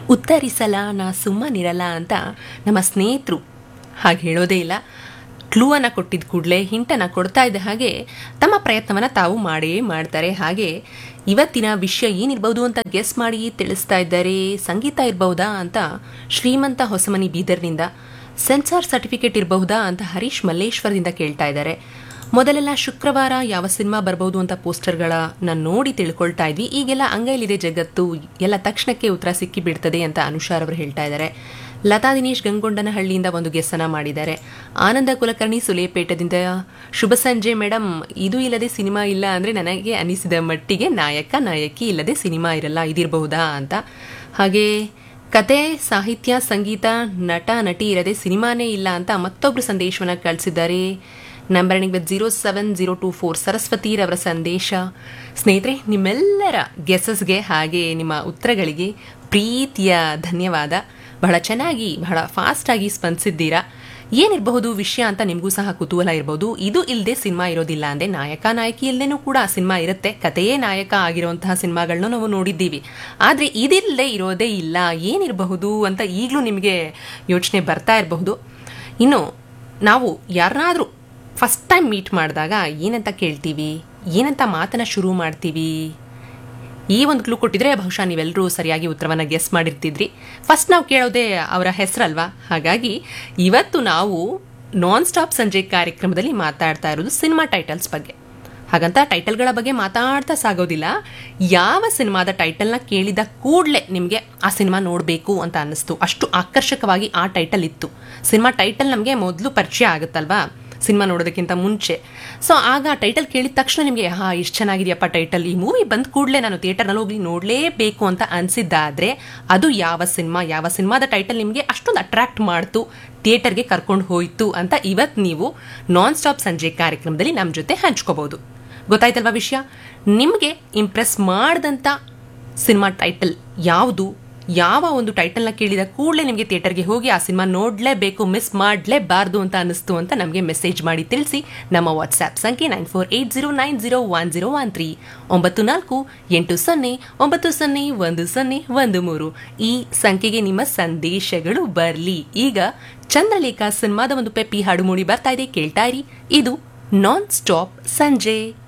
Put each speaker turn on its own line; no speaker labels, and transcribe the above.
ಉತ್ತರಿಸಲ ನಾ ಸುಮ್ಮನಿರಲ್ಲ ಅಂತ ನಮ್ಮ ಸ್ನೇಹಿತರು ಹಾಗೆ ಹೇಳೋದೇ ಇಲ್ಲ ಕ್ಲೂವನ್ನು ಕೊಟ್ಟಿದ್ದ ಕೂಡಲೇ ಹಿಂಟನ್ನು ಕೊಡ್ತಾ ಇದ್ದ ಹಾಗೆ ತಮ್ಮ ಪ್ರಯತ್ನವನ್ನು ತಾವು ಮಾಡೇ ಮಾಡ್ತಾರೆ ಹಾಗೆ ಇವತ್ತಿನ ವಿಷಯ ಏನಿರ್ಬೋದು ಅಂತ ಗೆಸ್ ಮಾಡಿ ತಿಳಿಸ್ತಾ ಇದ್ದಾರೆ ಸಂಗೀತ ಇರಬಹುದಾ ಅಂತ ಶ್ರೀಮಂತ ಹೊಸಮನಿ ಬೀದರ್ನಿಂದ ಸೆನ್ಸಾರ್ ಸರ್ಟಿಫಿಕೇಟ್ ಇರಬಹುದಾ ಅಂತ ಹರೀಶ್ ಮಲ್ಲೇಶ್ವರದಿಂದ ಕೇಳ್ತಾ ಇದ್ದಾರೆ ಮೊದಲೆಲ್ಲ ಶುಕ್ರವಾರ ಯಾವ ಸಿನಿಮಾ ಬರ್ಬೋದು ಅಂತ ಪೋಸ್ಟರ್ಗಳನ್ನ ನೋಡಿ ತಿಳ್ಕೊಳ್ತಾ ಇದ್ವಿ ಈಗೆಲ್ಲ ಅಂಗೈಲಿದೆ ಜಗತ್ತು ಎಲ್ಲ ತಕ್ಷಣಕ್ಕೆ ಉತ್ತರ ಸಿಕ್ಕಿ ಬಿಡ್ತದೆ ಅಂತ ಅನುಷಾರ್ ಅವರು ಹೇಳ್ತಾ ಇದ್ದಾರೆ ಲತಾ ದಿನೇಶ್ ಗಂಗೊಂಡನಹಳ್ಳಿಯಿಂದ ಒಂದು ಗೆಸ್ಸನ ಮಾಡಿದ್ದಾರೆ ಆನಂದ ಕುಲಕರ್ಣಿ ಸುಲೇಪೇಟದಿಂದ ಶುಭ ಸಂಜೆ ಮೇಡಮ್ ಇದು ಇಲ್ಲದೆ ಸಿನಿಮಾ ಇಲ್ಲ ಅಂದರೆ ನನಗೆ ಅನಿಸಿದ ಮಟ್ಟಿಗೆ ನಾಯಕ ನಾಯಕಿ ಇಲ್ಲದೆ ಸಿನಿಮಾ ಇರಲ್ಲ ಇದಿರಬಹುದಾ ಅಂತ ಹಾಗೆ ಕತೆ ಸಾಹಿತ್ಯ ಸಂಗೀತ ನಟ ನಟಿ ಇರದೆ ಸಿನಿಮಾನೇ ಇಲ್ಲ ಅಂತ ಮತ್ತೊಬ್ರು ಸಂದೇಶವನ್ನು ಕಳಿಸಿದ್ದಾರೆ number with zero seven zero two four ಸರಸ್ವತಿರವರ ಸಂದೇಶ ಸ್ನೇಹಿತರೆ ನಿಮ್ಮೆಲ್ಲರ ಗೆಸಸ್ಗೆ ಹಾಗೆ ನಿಮ್ಮ ಉತ್ತರಗಳಿಗೆ ಪ್ರೀತಿಯ ಧನ್ಯವಾದ ಬಹಳ ಚೆನ್ನಾಗಿ ಬಹಳ ಫಾಸ್ಟಾಗಿ ಸ್ಪಂದಿಸಿದ್ದೀರಾ ಏನಿರಬಹುದು ವಿಷಯ ಅಂತ ನಿಮಗೂ ಸಹ ಕುತೂಹಲ ಇರಬಹುದು ಇದು ಇಲ್ಲದೆ ಸಿನಿಮಾ ಇರೋದಿಲ್ಲ ಅಂದರೆ ನಾಯಕ ನಾಯಕಿ ಇಲ್ಲದೇನೂ ಕೂಡ ಸಿನಿಮಾ ಇರುತ್ತೆ ಕಥೆಯೇ ನಾಯಕ ಆಗಿರುವಂತಹ ಸಿನಿಮಾಗಳನ್ನ ನಾವು ನೋಡಿದ್ದೀವಿ ಆದರೆ ಇದಿಲ್ಲದೆ ಇರೋದೇ ಇಲ್ಲ ಏನಿರಬಹುದು ಅಂತ ಈಗಲೂ ನಿಮಗೆ ಯೋಚನೆ ಬರ್ತಾ ಇರಬಹುದು ಇನ್ನು ನಾವು ಯಾರನ್ನಾದರೂ ಫಸ್ಟ್ ಟೈಮ್ ಮೀಟ್ ಮಾಡಿದಾಗ ಏನಂತ ಕೇಳ್ತೀವಿ ಏನಂತ ಮಾತನ್ನ ಶುರು ಮಾಡ್ತೀವಿ ಈ ಒಂದು ಕ್ಲೂ ಕೊಟ್ಟಿದ್ರೆ ಬಹುಶಃ ನೀವೆಲ್ಲರೂ ಸರಿಯಾಗಿ ಉತ್ತರವನ್ನು ಗೆಸ್ ಮಾಡಿರ್ತಿದ್ರಿ ಫಸ್ಟ್ ನಾವು ಕೇಳೋದೇ ಅವರ ಹೆಸರಲ್ವಾ ಹಾಗಾಗಿ ಇವತ್ತು ನಾವು ನಾನ್ ಸ್ಟಾಪ್ ಸಂಜೆ ಕಾರ್ಯಕ್ರಮದಲ್ಲಿ ಮಾತಾಡ್ತಾ ಇರೋದು ಸಿನಿಮಾ ಟೈಟಲ್ಸ್ ಬಗ್ಗೆ ಹಾಗಂತ ಟೈಟಲ್ಗಳ ಬಗ್ಗೆ ಮಾತಾಡ್ತಾ ಸಾಗೋದಿಲ್ಲ ಯಾವ ಸಿನಿಮಾದ ಟೈಟಲ್ನ ಕೇಳಿದ ಕೂಡಲೇ ನಿಮಗೆ ಆ ಸಿನಿಮಾ ನೋಡಬೇಕು ಅಂತ ಅನ್ನಿಸ್ತು ಅಷ್ಟು ಆಕರ್ಷಕವಾಗಿ ಆ ಟೈಟಲ್ ಇತ್ತು ಸಿನಿಮಾ ಟೈಟಲ್ ನಮಗೆ ಮೊದಲು ಪರಿಚಯ ಆಗುತ್ತಲ್ವಾ ಸಿನಿಮಾ ನೋಡೋದಕ್ಕಿಂತ ಮುಂಚೆ ಸೊ ಆಗ ಟೈಟಲ್ ಕೇಳಿದ ತಕ್ಷಣ ನಿಮಗೆ ಹಾ ಇಷ್ಟು ಚೆನ್ನಾಗಿದೆಯಪ್ಪ ಟೈಟಲ್ ಈ ಮೂವಿ ಬಂದ ಕೂಡಲೇ ನಾನು ಥಿಯೇಟರ್ನಲ್ಲಿ ಹೋಗಿ ನೋಡಲೇಬೇಕು ಅಂತ ಅನಿಸಿದ್ದಾದ್ರೆ ಅದು ಯಾವ ಸಿನಿಮಾ ಯಾವ ಸಿನಿಮಾದ ಟೈಟಲ್ ನಿಮಗೆ ಅಷ್ಟೊಂದು ಅಟ್ರಾಕ್ಟ್ ಮಾಡ್ತು ಥಿಯೇಟರ್ಗೆ ಕರ್ಕೊಂಡು ಹೋಯ್ತು ಅಂತ ಇವತ್ತು ನೀವು ನಾನ್ ಸ್ಟಾಪ್ ಸಂಜೆ ಕಾರ್ಯಕ್ರಮದಲ್ಲಿ ನಮ್ಮ ಜೊತೆ ಹಂಚ್ಕೋಬಹುದು ಗೊತ್ತಾಯ್ತಲ್ವಾ ವಿಷಯ ನಿಮಗೆ ಇಂಪ್ರೆಸ್ ಮಾಡಿದಂಥ ಸಿನಿಮಾ ಟೈಟಲ್ ಯಾವುದು ಯಾವ ಒಂದು ಟೈಟಲ್ನ ಕೇಳಿದ ಕೂಡಲೇ ನಿಮಗೆ ಥಿಯೇಟರ್ಗೆ ಹೋಗಿ ಆ ಸಿನಿಮಾ ನೋಡಲೇಬೇಕು ಮಿಸ್ ಮಾಡಲೇಬಾರ್ದು ಅಂತ ಅನಿಸ್ತು ಅಂತ ನಮಗೆ ಮೆಸೇಜ್ ಮಾಡಿ ತಿಳಿಸಿ ನಮ್ಮ ವಾಟ್ಸ್ಆ್ಯಪ್ ಸಂಖ್ಯೆ nine four eight zero nine zero one zero one three ಒಂಬತ್ತು ನಾಲ್ಕು ಎಂಟು ಸೊನ್ನೆ ಒಂಬತ್ತು ಸೊನ್ನೆ ಒಂದು ಸೊನ್ನೆ ಒಂದು ಮೂರು ಈ ಸಂಖ್ಯೆಗೆ ನಿಮ್ಮ ಸಂದೇಶಗಳು ಬರಲಿ ಈಗ ಚಂದ್ರಲೇಖ ಸಿನಿಮಾದ ಒಂದು ಪೆಪ್ಪಿ ಹಾಡು ಮೂಡಿ ಬರ್ತಾ ಇದೆ ಕೇಳ್ತಾ ಇರಿ ಇದು ನಾನ್ ಸ್ಟಾಪ್ ಸಂಜೆ